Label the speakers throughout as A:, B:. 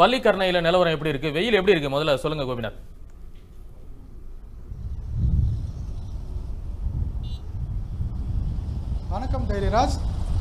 A: பள்ளிக்கரணையில நிலவரம் எப்படி இருக்கு வெயில் எப்படி இருக்கு முதல்ல சொல்லுங்க கோபிநாத்
B: வணக்கம் தைரியராஜ்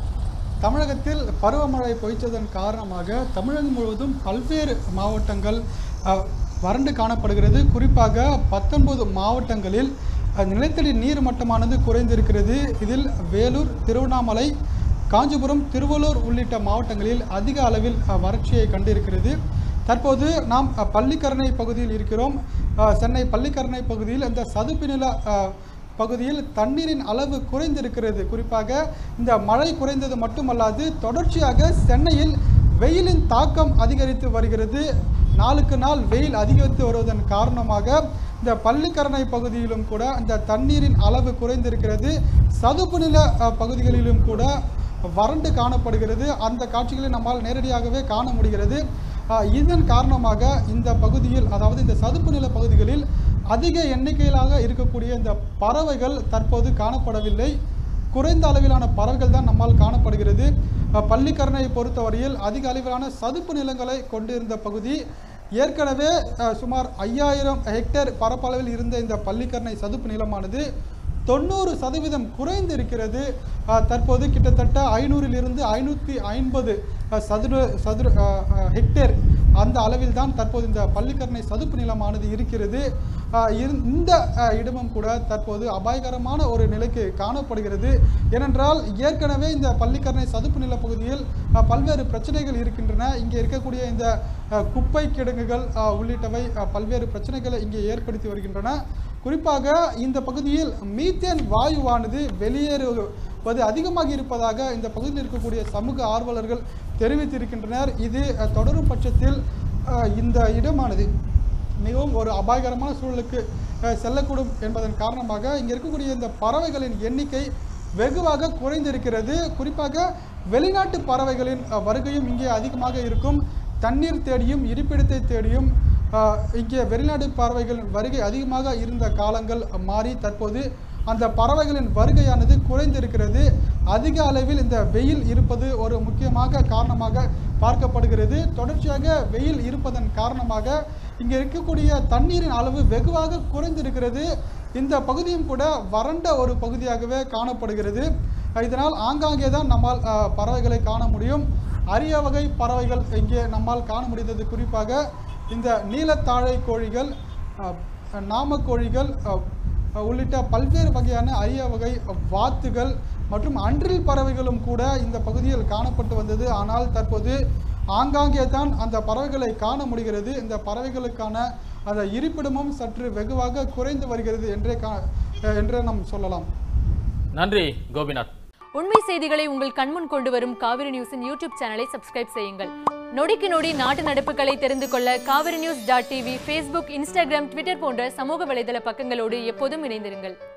B: தமிழகத்தில் பருவமழை பொய்த்ததன் காரணமாக தமிழகம் முழுவதும் பல்வேறு மாவட்டங்கள் அஹ், வறண்டு காணப்படுகிறது குறிப்பாக பத்தொன்பது மாவட்டங்களில் அஹ், நிலத்தடி நீர் மட்டமானது குறைந்திருக்கிறது இதில் வேலூர் திருவண்ணாமலை காஞ்சிபுரம் திருவள்ளூர் உள்ளிட்ட மாவட்டங்களில் அதிக அளவில் அஹ், வறட்சியை கண்டிருக்கிறது தற்போது நாம் அஹ், பள்ளிக்கரணை பகுதியில் இருக்கிறோம் அஹ், சென்னை பள்ளிக்கரணை பகுதியில் இந்த சதுப்பு நில அஹ், பகுதியில் தண்ணீரின் அளவு குறைந்திருக்கிறது குறிப்பாக இந்த மழை குறைந்தது மட்டுமல்லாது தொடர்ச்சியாக சென்னையில் வெயிலின் தாக்கம் அதிகரித்து வருகிறது நாளுக்கு நாள் வெயில் அதிகரித்து வருவதன் காரணமாக இந்த பள்ளிக்கரணை பகுதியிலும் கூட இந்த தண்ணீரின் அளவு குறைந்திருக்கிறது சதுப்பு நில அஹ், பகுதிகளிலும் கூட வறண்டு காணப்படுகிறது அந்த காட்சிகளை நம்மால் நேரடியாகவே காண முடிகிறது அஹ், இதன் காரணமாக இந்த பகுதியில் அதாவது இந்த சதுப்பு நில பகுதிகளில் அதிக எண்ணிக்கையிலாக இருக்கக்கூடிய இந்த பறவைகள் தற்போது காணப்படவில்லை குறைந்த அளவிலான பறவைகள் தான் நம்மால் காணப்படுகிறது அஹ், பள்ளிக்கரணை பொறுத்தவரையில் அதிக அளவிலான சதுப்பு நிலங்களை கொண்டிருந்த பகுதி ஏற்கனவே அஹ், சுமார் ஐயாயிரம் ஹெக்டேர் பரப்பளவில் இருந்த இந்த பள்ளிக்கரணை சதுப்பு நிலமானது தொண்ணூறு சதவீதம் குறைந்து இருக்கிறது அஹ், தற்போது கிட்டத்தட்ட ஐநூறிலிருந்து ஐநூற்றி ஐம்பது சதுர சதுர அஹ், அஹ், ஹெக்டேர் அந்த அளவில் தான் தற்போது இந்த பள்ளிக்கரணை சதுப்பு நிலமானது இருக்கிறது அஹ், இரு- இந்த அஹ், இடமும் கூட தற்போது அபாயகரமான ஒரு நிலைக்கு காணப்படுகிறது ஏனென்றால் ஏற்கனவே இந்த பள்ளிக்கரணை சதுப்பு நில பகுதியில் அஹ், பல்வேறு பிரச்சனைகள் இருக்கின்றன இங்கே இருக்கக்கூடிய இந்த அஹ், குப்பை கிடங்குகள் அஹ், உள்ளிட்டவை அஹ், பல்வேறு பிரச்சனைகளை இங்கே ஏற்படுத்தி வருகின்றன குறிப்பாக இந்த பகுதியில் மீத்தேன் வாயுவானது வெளியேறுவது அதிகமாக இருப்பதாக இந்த பகுதியில் இருக்கக்கூடிய சமூக ஆர்வலர்கள் தெரிவித்திருக்கின்றனர் இது அஹ், தொடரும் பட்சத்தில் அஹ், இந்த இடமானது மிகவும் ஒரு அபாயகரமான சூழலுக்கு அஹ், செல்லக்கூடும் என்பதன் காரணமாக இங்கே இருக்கக்கூடிய இந்த பறவைகளின் எண்ணிக்கை வெகுவாக குறைந்திருக்கிறது குறிப்பாக வெளிநாட்டு பறவைகளின் அஹ், வருகையும் இங்கே அதிகமாக இருக்கும் தண்ணீர் தேடியும் இருப்பிடத்தை தேடியும் அஹ், இங்கே வெளிநாட்டு பறவைகளின் வருகை அதிகமாக இருந்த காலங்கள் மாறி தற்போது அந்த பறவைகளின் வருகையானது குறைந்திருக்கிறது அதிக அளவில் இந்த வெயில் இருப்பது ஒரு முக்கியமாக காரணமாக பார்க்கப்படுகிறது தொடர்ச்சியாக வெயில் இருப்பதன் காரணமாக இங்கே இருக்கக்கூடிய தண்ணீரின் அளவு வெகுவாக குறைந்திருக்கிறது இந்த பகுதியும் கூட வறண்ட ஒரு பகுதியாகவே காணப்படுகிறது இதனால் ஆங்காங்கே தான் நம்மால் அஹ், பறவைகளை காண முடியும் அரிய வகை பறவைகள் இங்கே நம்மால் காண முடிந்தது குறிப்பாக இந்த நீலத்தாழை கோழிகள் அஹ், நாமக்கோழிகள் அஹ், உள்ளிட்ட பல்வேறு வகையான அரிய வகை வாத்துகள் மற்றும் அன்றில் பறவைகளும் கூட இந்த பகுதியில் காணப்பட்டு வந்தது ஆனால் தற்போது ஆங்காங்கே தான் அந்த பறவைகளை காண முடிகிறது இந்த பறவைகளுக்கான அந்த இருப்பிடமும் சற்று வெகுவாக குறைந்து வருகிறது என்றே கா அஹ் என்றே நாம் சொல்லலாம்
A: நன்றி கோபிநாத்
C: உண்மை செய்திகளை உங்கள் கண்முன் கொண்டு வரும் காவிரி நியூஸின் யூடியூப் சேனலை சப்ஸ்கிரைப் செய்யுங்கள் நொடிக்கு நொடி நாட்டு நடப்புகளை தெரிந்து கொள்ள Kaveri news dot TV Facebook Instagram Twitter போன்ற சமூக வலைதள பக்கங்களோடு எப்போதும் இணைந்திருங்கள்